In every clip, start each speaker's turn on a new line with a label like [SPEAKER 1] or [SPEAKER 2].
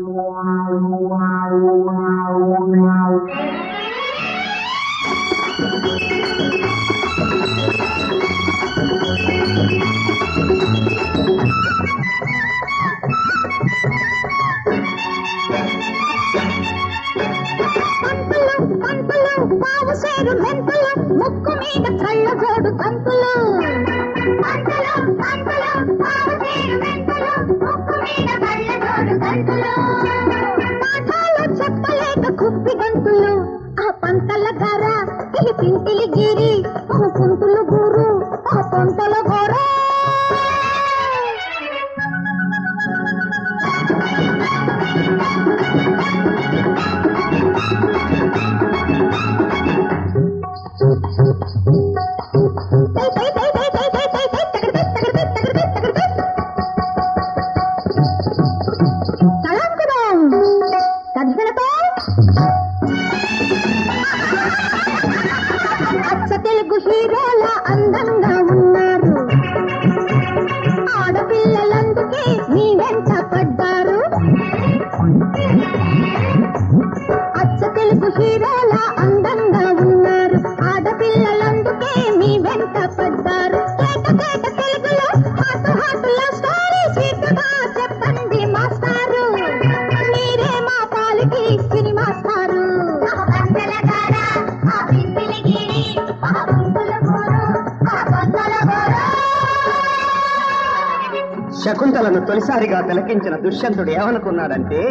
[SPEAKER 1] పంతులు పంతులు పావు సేరు మెంతులు ముక్కు మీద కళ్ళ జోడు తంతులు పంతులు పంతులు పావు సేరు మెంతులు ముక్కు మీద కళ్ళ జోడు తంతులు పాఠాలు చెప్పలేక కుప్పి గంతులు ఆ పంతల గార ఇది పింటిలి గిరి ఓ కుంటులు గురు ఆ పంటల గోర అచ్చ తెలుగు హీరోల అందంగా ఉన్నారు ఆడపిల్లలందుకే మీ వెంట పడ్డారు అచ్చ తెలుగు హీరోల అందంగా ఉన్నారు ఆడపిల్లలందుకే మీ వెంట పడ్డారు కేట కేట తెలుగులో హాటు హాటులో స్టోరీ స్వీటుగా చెప్పండి మాస్టారు మీరే మా పాలిటి సినిమా స్టారు
[SPEAKER 2] శకుంతలను తొలిసారిగా తిలకించిన దుష్యంతుడు ఏమనుకున్నాడంటే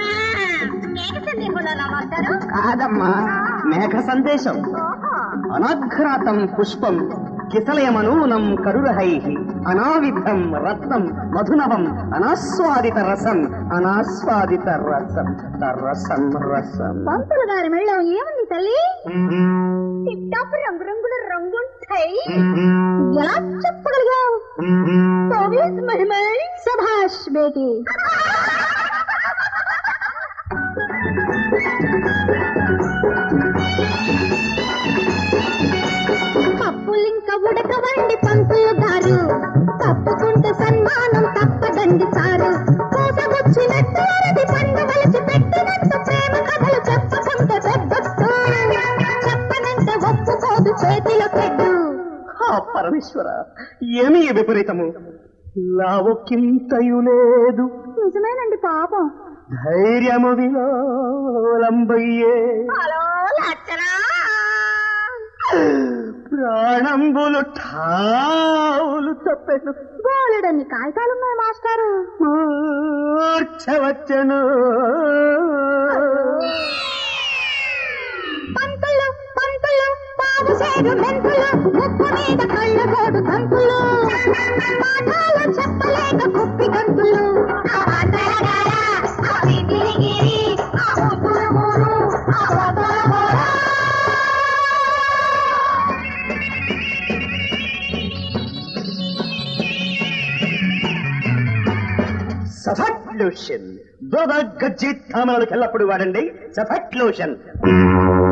[SPEAKER 2] కాదమ్మా మేఘ సందేశం అనాఘ్రాతం పుష్పం కిసలయమనూనం కరురహై అనావిధం రత్నం మధునవం అనాస్వాదిత రసం అనాస్వాదిత రసం రసం రసం
[SPEAKER 1] పంతులు గారి మెళ్ళం ఏముంది తల్లి టిప్ టాప్ రంగు రంగుల రంగుంటాయి ఎలా చెప్పగలిగావు తోబీస్ మహిమై సభాష్ బేటీ పప్పులింక ఉడకవండి పంతులు గారు తప్పుకుంటే సన్మానం తప్పదండి సారు పూసగుచ్చినట్టు అరటి పండు వలసి పెట్టినట్టు ప్రేమ కథలు చెప్పకుంటే దెబ్బట్టు చెప్పనంటే ఒప్పుకోదు చేతిలో పెట్టు
[SPEAKER 2] ఆ పరమేశ్వర ఏమీ విపరీతము లావొక్కింతయు లేదు
[SPEAKER 1] నిజమేనండి పాపం
[SPEAKER 2] ధైర్యము విలోలంబయ్యే
[SPEAKER 1] హలో లచ్చనా
[SPEAKER 2] ప్రాణంబులు ఠావులు తప్పెను
[SPEAKER 1] బోలెడన్ని కాగితాలున్నాయి మాస్టారు
[SPEAKER 2] మూర్ఛవచ్చను
[SPEAKER 1] పంతులు పంతులు పావు సేరు మెంతులు ముక్కు మీద కళ్ళ గోడు తంతులు పాఠాలు చెప్పలేక కుప్పి గంతులు ఆ వంటల గార, ఆ వీధిని గిరి, ఆ ముగ్గురు ఊరు, ఆ వదల గోర.
[SPEAKER 2] సఫట్ లోషన్ గజ్జి తామలకు ఎల్లప్పుడు వాడండి సఫట్ లోషన్